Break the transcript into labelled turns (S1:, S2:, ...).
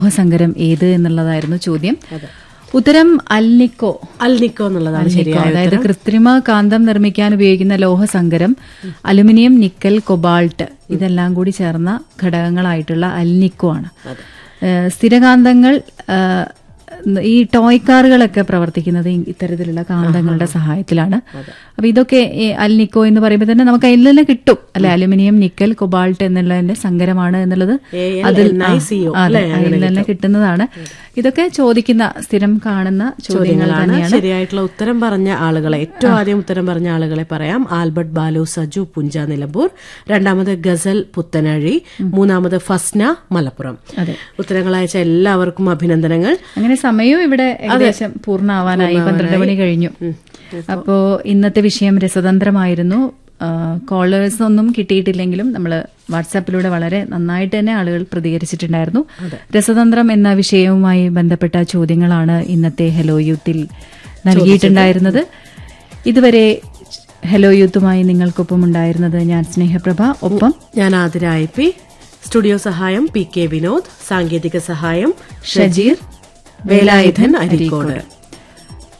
S1: സങ്കരം ഏത് എന്നുള്ളതായിരുന്നു ചോദ്യം ഉത്തരം അൽനിക്കോ
S2: അൽനിക്കോ എന്നുള്ളതാണ്
S1: അൽനിക്കോ,
S2: ശരിയായ
S1: അതായത് കൃത്രിമ കാന്തം നിർമ്മിക്കാൻ ഉപയോഗിക്കുന്ന ലോഹസങ്കരം അലുമിനിയം നിക്കൽ കൊബാൾട്ട് ഇതെല്ലാം കൂടി ചേർന്ന ഘടകങ്ങളായിട്ടുള്ള അൽനിക്കോ ആണ് ഏഹ് സ്ഥിരകാന്തങ്ങൾ ഏഹ് ഈ ടോയ് കാറുകളൊക്കെ പ്രവർത്തിക്കുന്നത് ഈ ഇത്തരത്തിലുള്ള കാന്തങ്ങളുടെ സഹായത്തിലാണ് അപ്പൊ ഇതൊക്കെ ഈ അൽനിക്കോ എന്ന് പറയുമ്പോൾ തന്നെ നമുക്ക് അതിൽ തന്നെ കിട്ടും അല്ലെ അലുമിനിയം നിക്കൽ കൊബാൾട്ട് എന്നുള്ളതിന്റെ സങ്കരമാണ് എന്നുള്ളത് അതിൽ ആ, അതെ, അതിൽ തന്നെ കിട്ടുന്നതാണ് ഇതൊക്കെ ചോദിക്കുന്ന സ്ഥിരം കാണുന്ന ചോദ്യങ്ങൾ
S2: ചോദ്യങ്ങളാണ്
S1: തന്നെയാണ്
S2: ശരിയായിട്ടുള്ള ഉത്തരം പറഞ്ഞ ആളുകളെ ഏറ്റവും ആദ്യം ഉത്തരം പറഞ്ഞ ആളുകളെ പറയാം ആൽബർട്ട് ബാലു സജു പുഞ്ച നിലമ്പൂർ രണ്ടാമത് ഗസൽ പുത്തനഴി മൂന്നാമത് ഫസ്ന മലപ്പുറം
S1: അതെ.
S2: ഉത്തരങ്ങൾ അയച്ച എല്ലാവർക്കും അഭിനന്ദനങ്ങൾ
S1: അങ്ങനെ സമയവും ഇവിടെ ഏകദേശം പൂർണ്ണമാവാനായി പന്ത്രണ്ട് മണി കഴിഞ്ഞു അപ്പോ ഇന്നത്തെ വിഷയം രസതന്ത്രമായിരുന്നു കോളേഴ്സ് ഒന്നും കിട്ടിയിട്ടില്ലെങ്കിലും നമ്മൾ വാട്സാപ്പിലൂടെ വളരെ നന്നായിട്ട് തന്നെ ആളുകൾ പ്രതികരിച്ചിട്ടുണ്ടായിരുന്നു രസതന്ത്രം എന്ന വിഷയവുമായി ബന്ധപ്പെട്ട ചോദ്യങ്ങളാണ് ഇന്നത്തെ ഹലോ യൂത്തിൽ നൽകിയിട്ടുണ്ടായിരുന്നത് ഇതുവരെ ഹലോ യൂത്തുമായി നിങ്ങൾക്കൊപ്പം ഉണ്ടായിരുന്നത് ഞാൻ സ്നേഹപ്രഭ ഒപ്പം
S2: ഞാൻ ആതിര ഐ പി സ്റ്റുഡിയോ സഹായം പി കെ വിനോദ് സാങ്കേതിക സഹായം
S1: ഷജീർ
S2: വേലായുധൻ അരീക്കോട്